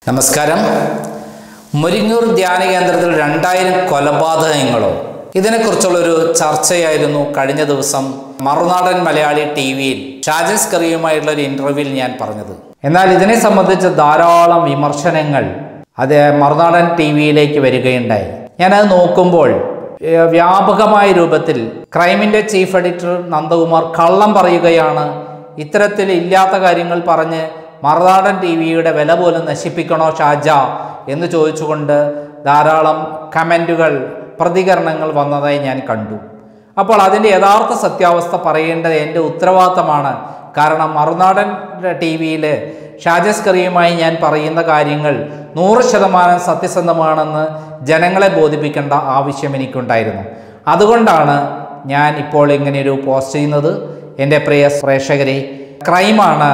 നമസ്കാരം മുരിങ്ങൂർ ധ്യാന കേന്ദ്രത്തിൽ രണ്ടായിരം കൊലപാതകങ്ങളോ ഇതിനെക്കുറിച്ചുള്ളൊരു ചർച്ചയായിരുന്നു കഴിഞ്ഞ ദിവസം മറുനാടൻ മലയാളി ടി വിയിൽ ഷാജസ് കറിയുമായിട്ടുള്ള ഒരു ഇന്റർവ്യൂവിൽ ഞാൻ പറഞ്ഞത് എന്നാൽ ഇതിനെ സംബന്ധിച്ച് ധാരാളം വിമർശനങ്ങൾ അത് മറുനാടൻ ടി വിയിലേക്ക് വരികയുണ്ടായി ഞാനത് നോക്കുമ്പോൾ ഏഹ്, വ്യാപകമായ രൂപത്തിൽ ക്രൈമിന്റെ ചീഫ് എഡിറ്റർ നന്ദകുമാർ കള്ളം പറയുകയാണ് ഇത്തരത്തിൽ ഇല്ലാത്ത കാര്യങ്ങൾ പറഞ്ഞ് മറുനാടൻ ടി വിയുടെ വില പോലും നശിപ്പിക്കണോ ഷാജ എന്ന് ചോദിച്ചുകൊണ്ട് ധാരാളം കമൻറ്റുകൾ പ്രതികരണങ്ങൾ വന്നതായി ഞാൻ കണ്ടു അപ്പോൾ അതിൻ്റെ യഥാർത്ഥ സത്യാവസ്ഥ പറയേണ്ടത് എൻ്റെ ഉത്തരവാദിത്തമാണ് കാരണം മറുനാടൻ ടി വിയിൽ ഷാജസ് കറിയുമായി ഞാൻ പറയുന്ന കാര്യങ്ങൾ നൂറ് ശതമാനം സത്യസന്ധമാണെന്ന് ജനങ്ങളെ ബോധിപ്പിക്കേണ്ട ആവശ്യം എനിക്കുണ്ടായിരുന്നു അതുകൊണ്ടാണ് ഞാൻ ഇപ്പോൾ ഇങ്ങനെയൊരു പോസ്റ്റ് ചെയ്യുന്നത് എൻ്റെ പ്രിയ പ്രേക്ഷകരെ ക്രൈമാണ്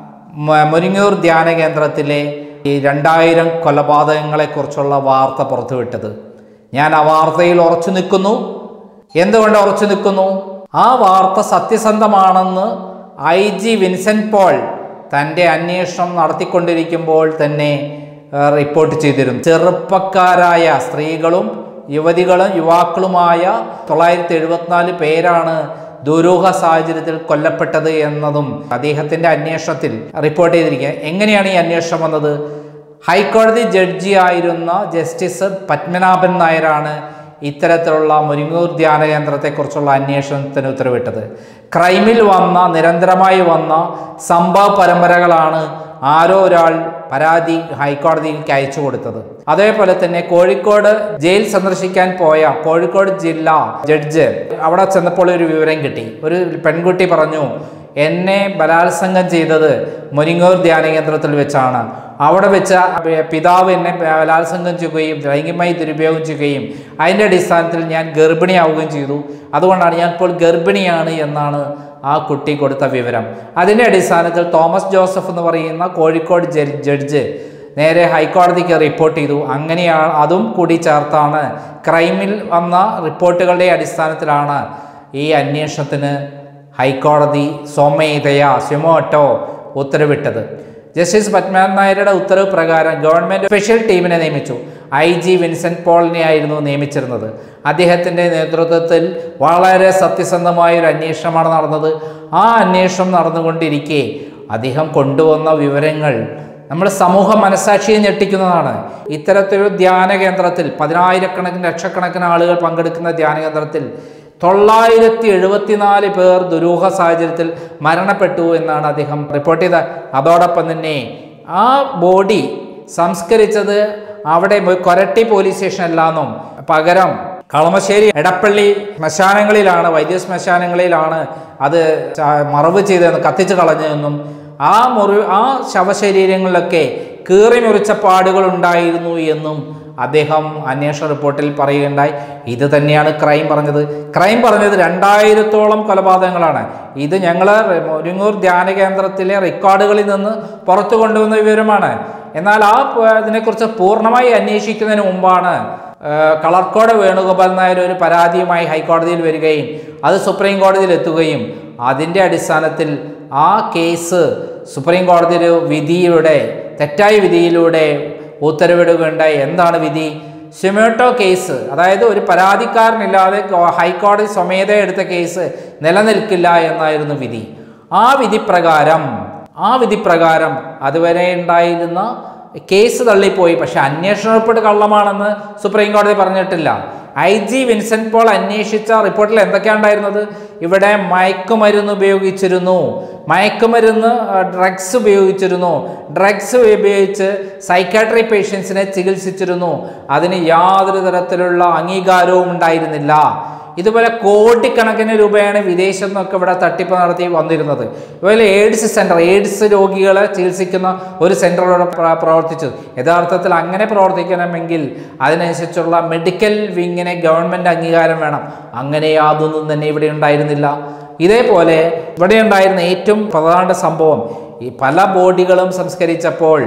മ- മുരിങ്ങൂർ ധ്യാന കേന്ദ്രത്തിലെ ഈ രണ്ടായിരം കൊലപാതകങ്ങളെക്കുറിച്ചുള്ള വാർത്ത പുറത്തുവിട്ടത് ഞാൻ ആ വാർത്തയിൽ ഉറച്ചു നിൽക്കുന്നു എന്തുകൊണ്ട് ഉറച്ചു നിൽക്കുന്നു ആ വാർത്ത സത്യസന്ധമാണെന്ന് ഐ ജി വിൻസെന്റ് പോൾ തൻ്റെ അന്വേഷണം നടത്തിക്കൊണ്ടിരിക്കുമ്പോൾ തന്നെ ആ, റിപ്പോർട്ട് ചെയ്തിരുന്നു ചെറുപ്പക്കാരായ സ്ത്രീകളും യുവതികളും യുവാക്കളുമായ തൊള്ളായിരത്തി എഴുപത്തിനാല് പേരാണ് ദുരൂഹ സാഹചര്യത്തിൽ കൊല്ലപ്പെട്ടത് എന്നതും അദ്ദേഹത്തിൻ്റെ അന്വേഷണത്തിൽ റിപ്പോർട്ട് ചെയ്തിരിക്കുക എങ്ങനെയാണ് ഈ അന്വേഷണം വന്നത് ഹൈക്കോടതി ജഡ്ജി ആയിരുന്ന ജസ്റ്റിസ് പത്മനാഭൻ നായരാണ് ഇത്തരത്തിലുള്ള മുരിങ്ങൂർ ധ്യാന കേന്ദ്രത്തെക്കുറിച്ചുള്ള അന്വേഷണത്തിന് ഉത്തരവിട്ടത് ക്രൈമിൽ വന്ന നിരന്തരമായി വന്ന സംഭവ പരമ്പരകളാണ് ആരോ ഒരാൾ പരാതി ഹൈക്കോടതിയിലേക്ക് അയച്ചു കൊടുത്തത് അതേപോലെ തന്നെ കോഴിക്കോട് ജയിൽ സന്ദർശിക്കാൻ പോയ കോഴിക്കോട് ജില്ലാ ജഡ്ജ് അവിടെ ചെന്നപ്പോൾ ഒരു വിവരം കിട്ടി ഒരു പെൺകുട്ടി പറഞ്ഞു എന്നെ ബലാത്സംഗം ചെയ്തത് മുരിങ്ങൂർ ധ്യാന കേന്ദ്രത്തിൽ വെച്ചാണ് അവിടെ വെച്ച പിതാവ് എന്നെ ബലാത്സംഗം ചെയ്യുകയും ലൈംഗികമായി ദുരുപയോഗം ചെയ്യുകയും അതിൻ്റെ അടിസ്ഥാനത്തിൽ ഞാൻ ഗർഭിണിയാവുകയും ചെയ്തു അതുകൊണ്ടാണ് ഞാൻ ഇപ്പോൾ ഗർഭിണിയാണ് എന്നാണ് ആ കുട്ടി കൊടുത്ത വിവരം അതിൻ്റെ അടിസ്ഥാനത്തിൽ തോമസ് ജോസഫ് എന്ന് പറയുന്ന കോഴിക്കോട് ജൽ- ജഡ്ജ് നേരെ ഹൈക്കോടതിക്ക് റിപ്പോർട്ട് ചെയ്തു അങ്ങനെയാണ് അതും കൂടി ചേർത്താണ് ക്രൈമിൽ വന്ന റിപ്പോർട്ടുകളുടെ അടിസ്ഥാനത്തിലാണ് ഈ അന്വേഷണത്തിന് ഹൈക്കോടതി സ്വമേധയാ സ്വിമോട്ടോ ഉത്തരവിട്ടത് ജസ്റ്റിസ് പത്മനാഭൻ നായരുടെ ഉത്തരവ് പ്രകാരം ഗവൺമെന്റ് സ്പെഷ്യൽ ടീമിനെ നിയമിച്ചു ഐ ജി വിൻസെന്റ് പോളിനെ ആയിരുന്നു നിയമിച്ചിരുന്നത് അദ്ദേഹത്തിൻ്റെ നേതൃത്വത്തിൽ വളരെ സത്യസന്ധമായ ഒരു അന്വേഷണമാണ് നടന്നത് ആ അന്വേഷണം നടന്നുകൊണ്ടിരിക്കെ അദ്ദേഹം കൊണ്ടുവന്ന വിവരങ്ങൾ നമ്മുടെ സമൂഹ മനസാക്ഷിയെ ഞെട്ടിക്കുന്നതാണ് ഇത്തരത്തിലൊരു ധ്യാന കേന്ദ്രത്തിൽ പതിനായിരക്കണക്കിന് ലക്ഷക്കണക്കിന് ആളുകൾ പങ്കെടുക്കുന്ന ധ്യാന കേന്ദ്രത്തിൽ തൊള്ളായിരത്തി എഴുപത്തിനാല് പേർ ദുരൂഹ സാഹചര്യത്തിൽ മരണപ്പെട്ടു എന്നാണ് അദ്ദേഹം റിപ്പോർട്ട് ചെയ്ത അതോടൊപ്പം തന്നെ ആ ബോഡി സംസ്കരിച്ചത് അവിടെ മൊ- കൊരട്ടി പോലീസ് സ്റ്റേഷൻ അല്ലാന്നും പകരം കളമശ്ശേരി എടപ്പള്ളി ശ്മശാനങ്ങളിലാണ് വൈദ്യ ശ്മശാനങ്ങളിലാണ് അത് ച- മറവ് ചെയ്തതെന്ന് കത്തിച്ച് കളഞ്ഞതെന്നും ആ മുറി ആ ശവശരീരങ്ങളിലൊക്കെ കീറി മുറിച്ച പാടുകൾ ഉണ്ടായിരുന്നു എന്നും അദ്ദേഹം അന്വേഷണ റിപ്പോർട്ടിൽ പറയുകയുണ്ടായി ഇത് തന്നെയാണ് ക്രൈം പറഞ്ഞത് ക്രൈം പറഞ്ഞത് രണ്ടായിരത്തോളം കൊലപാതകങ്ങളാണ് ഇത് ഞങ്ങൾ മുരിങ്ങൂർ ധ്യാന കേന്ദ്രത്തിലെ റെക്കോർഡുകളിൽ നിന്ന് പുറത്തു കൊണ്ടുവന്ന വിവരമാണ് എന്നാൽ ആ പ- ഇതിനെക്കുറിച്ച് പൂർണ്ണമായി അന്വേഷിക്കുന്നതിന് മുമ്പാണ് ഏഹ്, കളർക്കോട് വേണുഗോപാൽ നായർ ഒരു പരാതിയുമായി ഹൈക്കോടതിയിൽ വരികയും അത് സുപ്രീം കോടതിയിൽ എത്തുകയും അതിൻ്റെ അടിസ്ഥാനത്തിൽ ആ കേസ് സുപ്രീം കോടതി ഒരു വിധിയുടെ തെറ്റായ വിധിയിലൂടെ ഉത്തരവിടുകയുണ്ടായി എന്താണ് വിധി സിമോട്ടോ കേസ് അതായത് ഒരു പരാതിക്കാരനില്ലാതെ കോ- ഹൈക്കോടതി സ്വമേധ എടുത്ത കേസ് നിലനിൽക്കില്ല എന്നായിരുന്നു വിധി ആ വിധി പ്രകാരം ആ വിധി പ്രകാരം അതുവരെ ഉണ്ടായിരുന്ന കേസ് തള്ളിപ്പോയി പക്ഷെ അന്വേഷണ റിപ്പോർട്ട് കള്ളമാണെന്ന് സുപ്രീം കോടതി പറഞ്ഞിട്ടില്ല ഐ ജി വിൻസെന്റ് പോൾ അന്വേഷിച്ച റിപ്പോർട്ടിൽ എന്തൊക്കെയാണ് ഉണ്ടായിരുന്നത് ഇവിടെ മയക്കുമരുന്ന് ഉപയോഗിച്ചിരുന്നു മയക്കുമരുന്ന് ഡ്രഗ്സ് ഉപയോഗിച്ചിരുന്നു ഡ്രഗ്സ് ഉപയോഗിച്ച് സൈക്കാട്രി പേഷ്യൻസിനെ ചികിത്സിച്ചിരുന്നു അതിന് യാതൊരു തരത്തിലുള്ള അംഗീകാരവും ഉണ്ടായിരുന്നില്ല ഇതുപോലെ കോടിക്കണക്കിന് രൂപയാണ് വിദേശത്തു നിന്നൊക്കെ ഇവിടെ തട്ടിപ്പ് നടത്തി വന്നിരുന്നത് അതുപോലെ എയ്ഡ്സ് സെൻറ്റർ എയ്ഡ്സ് രോഗികളെ ചികിത്സിക്കുന്ന ഒരു സെൻറ്റർ ഇവിടെ പ്ര- പ്രവർത്തിച്ചു യഥാർത്ഥത്തിൽ അങ്ങനെ പ്രവർത്തിക്കണമെങ്കിൽ അതിനനുസരിച്ചുള്ള മെഡിക്കൽ വിങ്ങിനെ ഗവൺമെൻറ് അംഗീകാരം വേണം അങ്ങനെ യാതൊന്നും തന്നെ ഇവിടെ ഉണ്ടായിരുന്നില്ല ഇതേപോലെ ഇവിടെ ഉണ്ടായിരുന്ന ഏറ്റവും പ്രധാന സംഭവം ഈ പല ബോഡികളും സംസ്കരിച്ചപ്പോൾ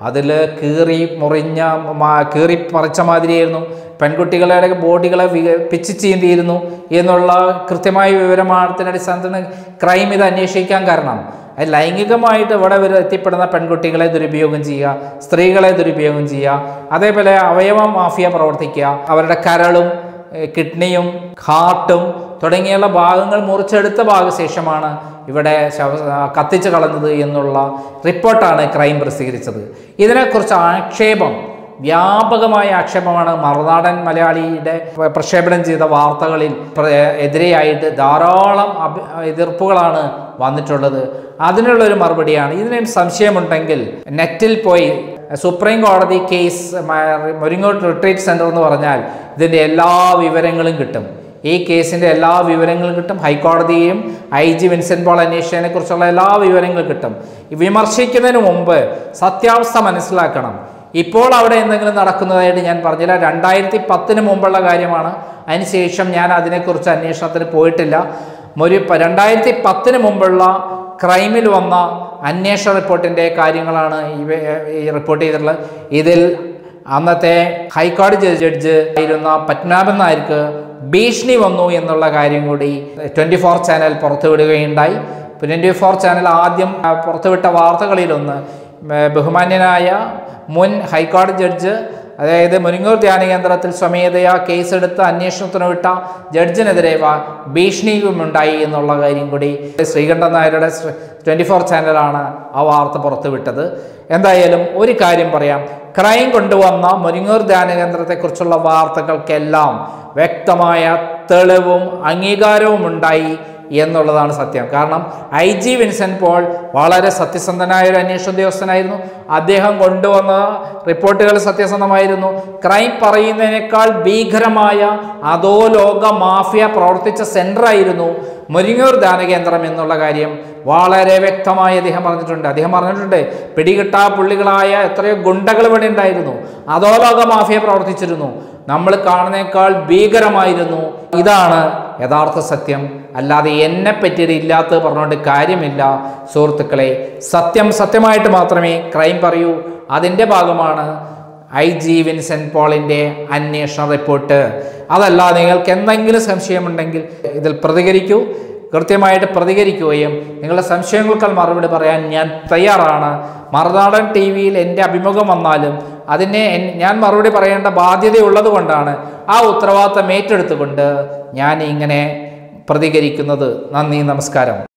അതിൽ കീറി മുറിഞ്ഞ മാ- കീറി പറിച്ച മാതിരിയായിരുന്നു പെൺകുട്ടികളുടെ ബോഡികളെ വിക- പിച്ച് ചീന്തിയിരുന്നു എന്നുള്ള കൃത്യമായ വിവരമാനത്തിൻ്റെ അടിസ്ഥാനത്തിൽ ക്രൈം ഇത് അന്വേഷിക്കാൻ കാരണം അത് ലൈംഗികമായിട്ട് ഇവിടെ വരെ എത്തിപ്പെടുന്ന പെൺകുട്ടികളെ ദുരുപയോഗം ചെയ്യുക സ്ത്രീകളെ ദുരുപയോഗം ചെയ്യുക അതേപോലെ അവയവ മാഫിയ പ്രവർത്തിക്കുക അവരുടെ കരളും ഏഹ് കിഡ്നിയും ഹാർട്ടും തുടങ്ങിയുള്ള ഭാഗങ്ങൾ മുറിച്ചെടുത്ത ഭാഗശേഷമാണ് ഇവിടെ ശവ കത്തിച്ച് കളഞ്ഞത് എന്നുള്ള റിപ്പോർട്ടാണ് ക്രൈം പ്രസിദ്ധീകരിച്ചത് ഇതിനെക്കുറിച്ച് ആക്ഷേപം വ്യാപകമായ ആക്ഷേപമാണ് മറുനാടൻ മലയാളിയുടെ പ്ര- പ്രക്ഷേപണം ചെയ്ത വാർത്തകളിൽ പ്ര- എതിരെയായിട്ട് ധാരാളം അഭി എതിർപ്പുകളാണ് വന്നിട്ടുള്ളത് അതിനുള്ളൊരു മറുപടിയാണ് ഇതിന് സംശയമുണ്ടെങ്കിൽ നെറ്റിൽ പോയി സുപ്രീം കോടതി കേസ് മ- മുരിങ്ങോട്ട് റിട്രീറ്റ് സെൻറ്റർ എന്ന് പറഞ്ഞാൽ ഇതിൻ്റെ എല്ലാ വിവരങ്ങളും കിട്ടും ഈ കേസിൻ്റെ എല്ലാ വിവരങ്ങളും കിട്ടും ഹൈക്കോടതിയും ഐ ജി വിൻസെൻറ്റ് പോൾ അന്വേഷിച്ചതിനെ കുറിച്ചുള്ള എല്ലാ വിവരങ്ങളും കിട്ടും വിമർശിക്കുന്നതിന് മുമ്പ് സത്യാവസ്ഥ മനസ്സിലാക്കണം ഇപ്പോൾ അവിടെ എന്തെങ്കിലും നടക്കുന്നതായിട്ട് ഞാൻ പറഞ്ഞില്ല രണ്ടായിരത്തി പത്തിന് മുമ്പുള്ള കാര്യമാണ് അതിനുശേഷം ഞാൻ അതിനെക്കുറിച്ച് അന്വേഷണത്തിന് പോയിട്ടില്ല ഒരു പ- രണ്ടായിരത്തി പത്തിന് മുമ്പുള്ള ക്രൈമിൽ വന്ന അന്വേഷണ റിപ്പോർട്ടിൻ്റെ കാര്യങ്ങളാണ് ഇവ ഈ റിപ്പോർട്ട് ചെയ്തിട്ടുള്ളത് ഇതിൽ അന്നത്തെ ഹൈക്കോടതി ജഡ്ജ് ആയിരുന്ന പത്മനാഭൻ നായർക്ക് ഭീഷണി വന്നു എന്നുള്ള കാര്യം കൂടി ട്വൻറ്റി ഫോർ ചാനൽ പുറത്തുവിടുകയുണ്ടായി ട്വൻറ്റി ഫോർ ചാനൽ ആദ്യം ആ, പുറത്തുവിട്ട വാർത്തകളിലൊന്ന് ഏർ, ബഹുമാന്യനായ മുൻ ഹൈക്കോടതി ജഡ്ജ് അതായത് മുരിങ്ങൂർ ധ്യാന കേന്ദ്രത്തിൽ സ്വമേധയാ കേസെടുത്ത് അന്വേഷണത്തിന് വിട്ട ജഡ്ജിനെതിരെ വ- ഭീഷണിയുമുണ്ടായി എന്നുള്ള കാര്യം കൂടി ശ്രീകണ്ഠൻ നായരുടെ ട്വൻറ്റി ഫോർ ചാനലാണ് ആ വാർത്ത പുറത്തുവിട്ടത് എന്തായാലും ഒരു കാര്യം പറയാം ക്രൈം കൊണ്ടുവന്ന മുരിങ്ങൂർ ധ്യാന കേന്ദ്രത്തെക്കുറിച്ചുള്ള വാർത്തകൾക്കെല്ലാം വ്യക്തമായ തെളിവും അംഗീകാരവും ഉണ്ടായി എന്നുള്ളതാണ് സത്യം കാരണം ഐ ജി വിൻസെന്റ് പോൾ വളരെ സത്യസന്ധനായ ഒരു അന്വേഷണ ഉദ്യോഗസ്ഥനായിരുന്നു അദ്ദേഹം കൊണ്ടുവന്ന റിപ്പോർട്ടുകൾ സത്യസന്ധമായിരുന്നു ക്രൈം പറയുന്നതിനേക്കാൾ ഭീകരമായ അധോലോക മാഫിയ പ്രവർത്തിച്ച സെന്ററായിരുന്നു മുരിങ്ങൂർ ധ്യാനകേന്ദ്രം എന്നുള്ള കാര്യം വളരെ വ്യക്തമായി അദ്ദേഹം പറഞ്ഞിട്ടുണ്ട് അദ്ദേഹം പറഞ്ഞിട്ടുണ്ട് പിടികിട്ടാ പുള്ളികളായ എത്രയോ ഗുണ്ടകൾ ഇവിടെ ഉണ്ടായിരുന്നു അധോലോക മാഫിയ പ്രവർത്തിച്ചിരുന്നു നമ്മൾ കാണുന്നേക്കാൾ ഭീകരമായിരുന്നു ഇതാണ് യഥാർത്ഥ സത്യം അല്ലാതെ എന്നെ പറ്റിയത് ഇല്ലാത്തത് പറഞ്ഞുകൊണ്ട് കാര്യമില്ല സുഹൃത്തുക്കളെ സത്യം സത്യമായിട്ട് മാത്രമേ ക്രൈം പറയൂ അതിൻ്റെ ഭാഗമാണ് ഐ ജി വിൻസെന്റ് പോളിൻ്റെ അന്വേഷണ റിപ്പോർട്ട് അതല്ല നിങ്ങൾക്ക് എന്തെങ്കിലും സംശയമുണ്ടെങ്കിൽ ഇതിൽ പ്രതികരിക്കൂ കൃത്യമായിട്ട് പ്രതികരിക്കുകയും നിങ്ങളുടെ സംശയങ്ങൾക്കാൾ മറുപടി പറയാൻ ഞാൻ തയ്യാറാണ് മറുനാടൻ ടി വിയിൽ എൻ്റെ അഭിമുഖം വന്നാലും അതിനെ എൻ- ഞാൻ മറുപടി പറയേണ്ട ബാധ്യതയുള്ളത് കൊണ്ടാണ് ആ ഉത്തരവാദിത്തം ഏറ്റെടുത്തുകൊണ്ട് ഞാൻ ഇങ്ങനെ പ്രതികരിക്കുന്നത് നന്ദി നമസ്കാരം